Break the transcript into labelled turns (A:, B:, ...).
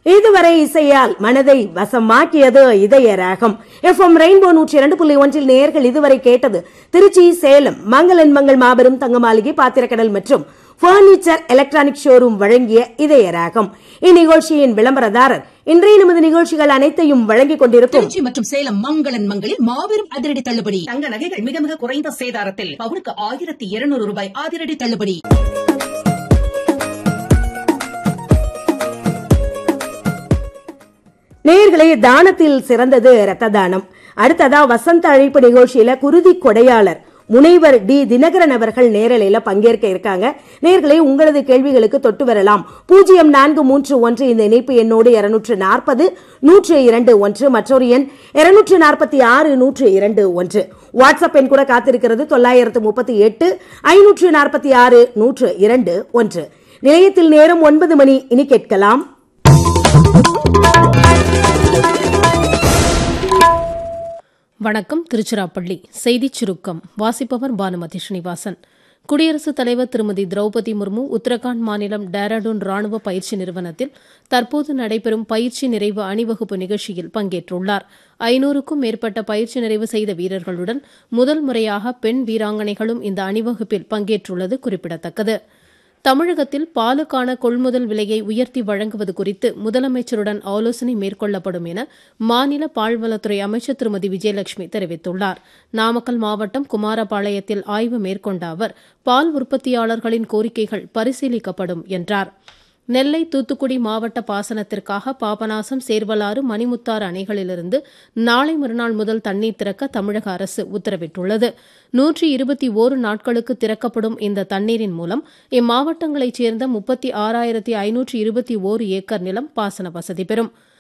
A: இதுவரை இசையால் மனதை வசமாக்கியது இதய ராகம் எஃப் எம் ரெயின்போ நூற்றி இரண்டு புள்ளி ஒன்றில் நேயர்கள் இதுவரை கேட்டது திருச்சி சேலம் மங்களன் மங்கள் மாபெரும் தங்க மாளிகை பாத்திரக்கடல் மற்றும் பர்னிச்சர் எலக்ட்ரானிக் ஷோரூம் வழங்கிய இதய ராகம் இந்நிகழ்ச்சியின் விளம்பரதாரர் இன்றைய நமது நிகழ்ச்சிகள் அனைத்தையும் வழங்கிக் கொண்டிருக்கும்
B: திருச்சி மற்றும் சேலம் மங்களன் மங்களில் மாபெரும் அதிரடி தள்ளுபடி தங்க நகைகள் மிக மிக குறைந்த சேதாரத்தில் பவுனுக்கு ஆயிரத்தி இருநூறு ரூபாய் அதிரடி தள்ளுபடி
A: நேயர்களே தானத்தில் சிறந்தது இரத்த தானம் அடுத்ததா வசந்த அழைப்பு நிகழ்ச்சியில குருதி கொடையாளர் முனைவர் டி தினகரன் அவர்கள் நேரலையில பங்கேற்க இருக்காங்க நேர்களே உங்களது கேள்விகளுக்கு தொட்டு வரலாம் பூஜ்ஜியம் நான்கு மூன்று ஒன்று இந்த இணைப்பு எண்ணோடு இருநூற்று நாற்பது நூற்று இரண்டு ஒன்று மற்றொரு எண் இருநூற்று நாற்பத்தி ஆறு நூற்று இரண்டு ஒன்று வாட்ஸ்அப் எண் கூட காத்திருக்கிறது தொள்ளாயிரத்து முப்பத்தி எட்டு ஐநூற்று நாற்பத்தி ஆறு நூற்று இரண்டு ஒன்று நிலையத்தில் நேரம் ஒன்பது மணி இனி கேட்கலாம்
C: வணக்கம் திருச்சிராப்பள்ளி செய்திச் சுருக்கம் வாசிப்பவர் பானுமதி ஸ்ரீனிவாசன் குடியரசுத் தலைவர் திருமதி திரௌபதி முர்மு உத்தரகாண்ட் மாநிலம் டேராடூன் ராணுவ பயிற்சி நிறுவனத்தில் தற்போது நடைபெறும் பயிற்சி நிறைவு அணிவகுப்பு நிகழ்ச்சியில் பங்கேற்றுள்ளார் ஐநூறுக்கும் மேற்பட்ட பயிற்சி நிறைவு செய்த வீரர்களுடன் முதல் முறையாக பெண் வீராங்கனைகளும் இந்த அணிவகுப்பில் பங்கேற்றுள்ளது குறிப்பிடத்தக்கது தமிழகத்தில் பாலுக்கான கொள்முதல் விலையை உயர்த்தி வழங்குவது குறித்து முதலமைச்சருடன் ஆலோசனை மேற்கொள்ளப்படும் என மாநில பால்வளத்துறை அமைச்சர் திருமதி விஜயலட்சுமி தெரிவித்துள்ளார் நாமக்கல் மாவட்டம் குமாரபாளையத்தில் ஆய்வு மேற்கொண்ட அவர் பால் உற்பத்தியாளர்களின் கோரிக்கைகள் பரிசீலிக்கப்படும் என்றார் நெல்லை தூத்துக்குடி மாவட்ட பாசனத்திற்காக பாபநாசம் சேர்வலாறு மணிமுத்தாறு அணைகளிலிருந்து நாளை மறுநாள் முதல் தண்ணீர் திறக்க தமிழக அரசு உத்தரவிட்டுள்ளது நூற்றி இருபத்தி ஓரு நாட்களுக்கு திறக்கப்படும் இந்த தண்ணீரின் மூலம் இம்மாவட்டங்களைச் சேர்ந்த முப்பத்தி ஆறாயிரத்தி ஐநூற்றி இருபத்தி ஓரு ஏக்கர் நிலம் பாசன வசதி பெறும்